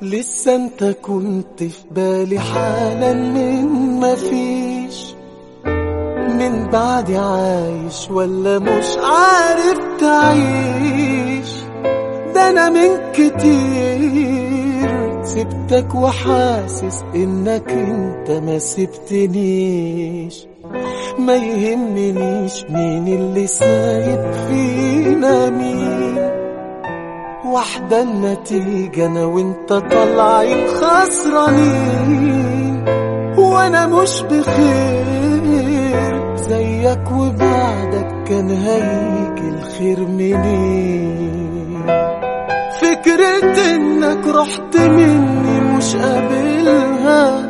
لسه انت كنت في بالي حالا من مفيش من بعدي عايش ولا مش عارف تعيش ده انا من كتير سبتك وحاسس انك انت ما سبتنيش ما يهمنيش مين اللي سايب فينا مين واحدة النتيجة أنا وأنت طالعين خسرانين وأنا مش بخير زيك وبعدك كان هيجي الخير منين فكرة إنك رحت مني مش قابلها